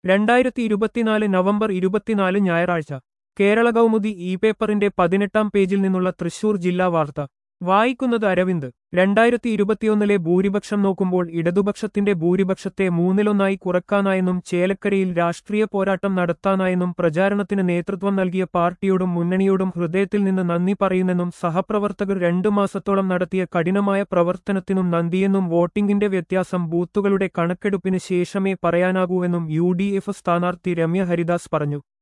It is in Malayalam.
രണ്ടായിരത്തി ഇരുപത്തിനാല് നവംബർ ഇരുപത്തിനാല് ഞായറാഴ്ച കേരള കൗമുദി ഇ പേപ്പറിന്റെ പതിനെട്ടാം പേജിൽ നിന്നുള്ള തൃശൂർ ജില്ലാ വാർത്ത വായിക്കുന്നത് അരവിന്ദ് രണ്ടായിരത്തി ഇരുപത്തിയൊന്നിലെ ഭൂരിപക്ഷം നോക്കുമ്പോൾ ഇടതുപക്ഷത്തിന്റെ ഭൂരിപക്ഷത്തെ മൂന്നിലൊന്നായി കുറക്കാനായെന്നും ചേലക്കരയിൽ രാഷ്ട്രീയ പോരാട്ടം നടത്താനായെന്നും പ്രചാരണത്തിന് നേതൃത്വം നൽകിയ പാർട്ടിയോടും മുന്നണിയോടും ഹൃദയത്തിൽ നിന്ന് നന്ദി പറയുന്നെന്നും സഹപ്രവർത്തകർ രണ്ടു മാസത്തോളം നടത്തിയ കഠിനമായ പ്രവർത്തനത്തിനും നന്ദിയെന്നും വോട്ടിംഗിന്റെ വ്യത്യാസം ബൂത്തുകളുടെ കണക്കെടുപ്പിന് ശേഷമേ പറയാനാകൂവെന്നും യു ഡി എഫ് സ്ഥാനാർത്ഥി രമ്യ ഹരിദാസ് പറഞ്ഞു